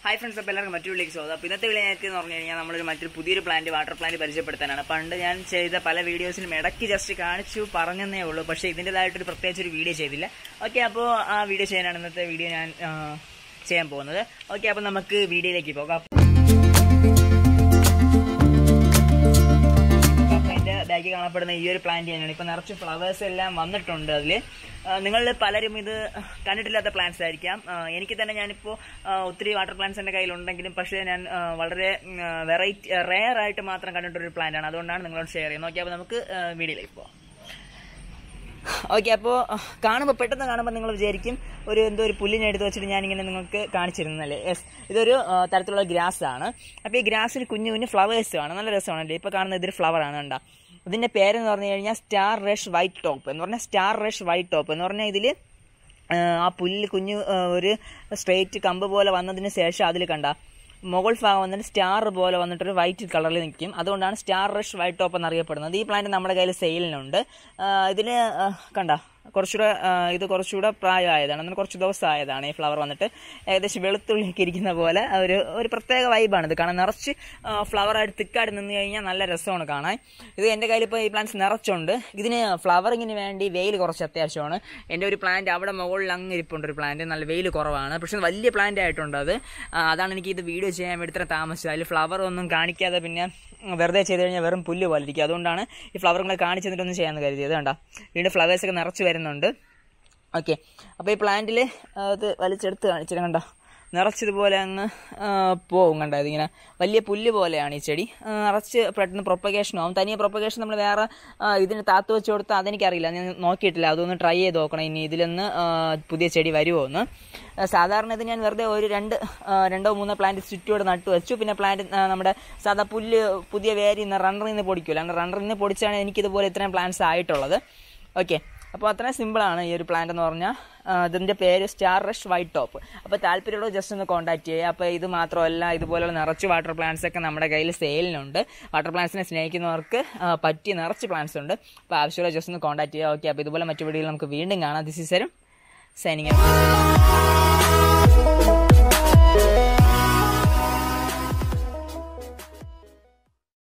hi friends അപ്പോൾ എല്ലാവർക്കും മറ്റൊരു വീട്ടിലേക്ക് സ്വാഗതം അപ്പോൾ ഇന്നത്തെ വിളിയൊക്കെ എന്ന് പറഞ്ഞു കഴിഞ്ഞാൽ നമ്മളൊരു മറ്റൊരു പുതിയൊരു പ്ലാന്റ് വാട്ടർ പ്ലാന്റ് പരിചയപ്പെടുത്താനാണ് പണ്ട് ഞാൻ ചെയ്ത പല വീഡിയോസിലും ഇടയ്ക്ക് ജസ്റ്റ് കാണിച്ചു പറഞ്ഞതേ ഉള്ളൂ പക്ഷേ ഇതിൻ്റെതായിട്ടൊരു പ്രത്യേകിച്ച് ഒരു വീഡിയോ ചെയ്തില്ല ഓക്കെ അപ്പോൾ ആ വീഡിയോ ചെയ്യാനാണ് ഇന്നത്തെ വീഡിയോ ഞാൻ ആ, ചെയ്യാൻ പോകുന്നത് ഓക്കെ അപ്പോൾ നമുക്ക് വീഡിയോയിലേക്ക് പോകാം അപ്പോൾ എൻ്റെ ബാഗിൽ കാണപ്പെടുന്ന ഈ ഒരു പ്ലാന്റ് തന്നെയാണ് ഇപ്പോൾ നിറച്ച് ഫ്ലവേഴ്സ് എല്ലാം വന്നിട്ടുണ്ട് അതിൽ നിങ്ങൾ പലരും ഇത് കണ്ടിട്ടില്ലാത്ത പ്ലാന്റ്സ് ആയിരിക്കാം ആ, എനിക്ക് തന്നെ ഞാനിപ്പോൾ ആ, ഒത്തിരി വാട്ടർ പ്ലാന്റ്സ് എൻ്റെ കയ്യിലുണ്ടെങ്കിലും പക്ഷേ ഞാൻ ആ, വളരെ വെറൈറ്റി റെയർ ആയിട്ട് മാത്രം കണ്ടിട്ടൊരു പ്ലാന്റ് ആണ് അതുകൊണ്ടാണ് നിങ്ങളോട് ഷെയർ ചെയ്യുന്നത് ഓക്കെ അപ്പോൾ നമുക്ക് ആ, വീഡിയോയിലേക്ക് പോകാം ഓക്കെ അപ്പോൾ കാണുമ്പോൾ പെട്ടെന്ന് കാണുമ്പോൾ നിങ്ങൾ വിചാരിക്കും ഒരു എന്തോ ഒരു പുല്ലിനെ എടുത്ത് വെച്ചിട്ട് ഞാനിങ്ങനെ നിങ്ങൾക്ക് കാണിച്ചിരുന്നല്ലേ യെസ് ഇതൊരു ആ, തരത്തിലുള്ള ഗ്രാസ് ആണ് അപ്പോൾ ഈ ഗ്രാസിന് കുഞ്ഞു കുഞ്ഞു ഫ്ലവേഴ്സ് ആണ് നല്ല രസമാണല്ലേ ഇപ്പോൾ കാണുന്ന ഇതൊരു ഫ്ലവർ ആണ് കണ്ട ഇതിൻ്റെ പേരെന്ന് പറഞ്ഞു കഴിഞ്ഞാൽ സ്റ്റാർ റഷ് വൈറ്റ് ടോപ്പ് എന്ന് പറഞ്ഞാൽ സ്റ്റാർ റഷ് വൈറ്റ് ടോപ്പ് എന്ന് പറഞ്ഞാൽ ഇതിൽ ആ പുല്ല് കുഞ്ഞു ആ, ഒരു സ്ട്രെയിറ്റ് കമ്പ് പോലെ വന്നതിന് ശേഷം അതിൽ കണ്ട മുകൾ ഭാഗം വന്നിട്ട് സ്റ്റാർ പോലെ വന്നിട്ടൊരു വൈറ്റ് കളറിൽ നിൽക്കും അതുകൊണ്ടാണ് സ്റ്റാർ റഷ് വൈറ്റ് ടോപ്പ് എന്നറിയപ്പെടുന്നത് ഈ പ്ലാന്റ് നമ്മുടെ കയ്യിൽ സെയിലിനുണ്ട് ഇതിന് കണ്ട കുറച്ചുകൂടെ ആ, ഇത് കുറച്ചുകൂടെ പ്രായമായതാണ് അങ്ങനെ കുറച്ച് ദിവസം ആയതാണ് ഈ ഫ്ലവർ വന്നിട്ട് ഏകദേശം വെളുത്തുള്ളിയൊക്കെ ഇരിക്കുന്ന പോലെ ഒരു ഒരു പ്രത്യേക വൈബാണ് ഇത് കാണാൻ നിറച്ച് ഫ്ലവറായിട്ട് തിക്കായിട്ട് നിന്ന് കഴിഞ്ഞാൽ നല്ല രസമാണ് കാണാൻ ഇത് എൻ്റെ കയ്യിൽ ഇപ്പോൾ ഈ പ്ലാന്റ്സ് നിറച്ചുണ്ട് ഇതിന് ഫ്ലവറിങ്ങിന് വേണ്ടി വെയിൽ കുറച്ച് അത്യാവശ്യമാണ് എൻ്റെ ഒരു പ്ലാന്റ് അവിടെ മുകളിൽ അങ്ങ് ഇരിപ്പുണ്ട് ഒരു പ്ലാന്റ് നല്ല വെയിൽ കുറവാണ് പക്ഷെ വലിയ പ്ലാന്റ് ആയിട്ടുണ്ട് അത് ആ, അതാണ് എനിക്ക് ഇത് വീഡിയോ ചെയ്യാൻ വേണ്ടി ഇത്ര താമസിച്ചത് അതിൽ ഫ്ലവർ ഒന്നും കാണിക്കാതെ പിന്നെ വെറുതെ ചെയ്ത് കഴിഞ്ഞാൽ വെറും പുല്ല് പോലെ ഇരിക്കും അതുകൊണ്ടാണ് ഈ ഫ്ലവറുകളെ കാണിച്ചു തന്നിട്ടൊന്നും ചെയ്യാമെന്ന് കരുതിയത് കണ്ട വീണ്ടും ഫ്ലവേഴ്സൊക്കെ നിറച്ച് വരുന്നുണ്ട് ഓക്കെ അപ്പോൾ ഈ പ്ലാന്റിൽ അത് വലിച്ചെടുത്ത് കാണിച്ചിട്ട് കണ്ടോ നിറച്ചതുപോലെ അങ്ങ് ആ, പോവും കണ്ടോ ഇതിങ്ങനെ വലിയ പുല്ല് പോലെയാണ് ഈ ചെടി ആ, നിറച്ച് പെട്ടെന്ന് പ്രൊപ്പഗേഷൻ ആവും തനിയെ പ്രൊപ്പഗേഷൻ നമ്മൾ വേറെ ആ, ഇതിന് താത്ത് വെച്ച് കൊടുത്താൽ അതെനിക്കറിയില്ല ഞാൻ നോക്കിയിട്ടില്ല അതൊന്ന് ട്രൈ ചെയ്ത് നോക്കണം ഇനി ഇതിലൊന്ന് ആ, പുതിയ ചെടി വരുമോ എന്ന് ആ, സാധാരണ ഇത് ഞാൻ വെറുതെ ഒരു രണ്ട് ആ, രണ്ടോ മൂന്നോ പ്ലാന്റ് ചുറ്റോടെ നട്ടു വെച്ചു പിന്നെ പ്ലാന്റ് ആ, നമ്മുടെ സാധാ പുല്ല് പുതിയ വേരിൽ നിന്ന് റണ്ണറിൽ നിന്ന് പൊടിക്കുമല്ലോ അങ്ങനെ റണ്ണറിൽ നിന്ന് പൊടിച്ചാണ് എനിക്കിതുപോലെ ഇത്രയും പ്ലാന്റ്സ് ആയിട്ടുള്ളത് ഓക്കെ അപ്പോൾ അത്രയും സിമ്പിളാണ് ഈ ഒരു പ്ലാന്റ് എന്ന് പറഞ്ഞാൽ ഇതിൻ്റെ പേര് സ്റ്റാർ റഷ് വൈറ്റ് ടോപ്പ് അപ്പോൾ താല്പര്യമുള്ള ജസ്റ്റ് ഒന്ന് കോൺടാക്ട് ചെയ്യുക അപ്പോൾ ഇത് മാത്രമല്ല ഇതുപോലുള്ള നിറച്ച് വാട്ടർ പ്ലാന്റ്സ് ഒക്കെ നമ്മുടെ കയ്യിൽ സെയിലിനുണ്ട് വാട്ടർ പ്ലാന്റ്സിനെ സ്നേഹിക്കുന്നവർക്ക് ആ, പറ്റിയ നിറച്ച് പ്ലാന്റ്സ് ഉണ്ട് അപ്പോൾ ആവശ്യമുള്ള ജസ്റ്റ് ഒന്ന് കോൺടാക്ട് ചെയ്യുക ഓക്കെ അപ്പോൾ ഇതുപോലെ മറ്റു വീഡിയോയിൽ നമുക്ക് വീണ്ടും കാണാം ദിസ് ഇസ് സൈനിങ്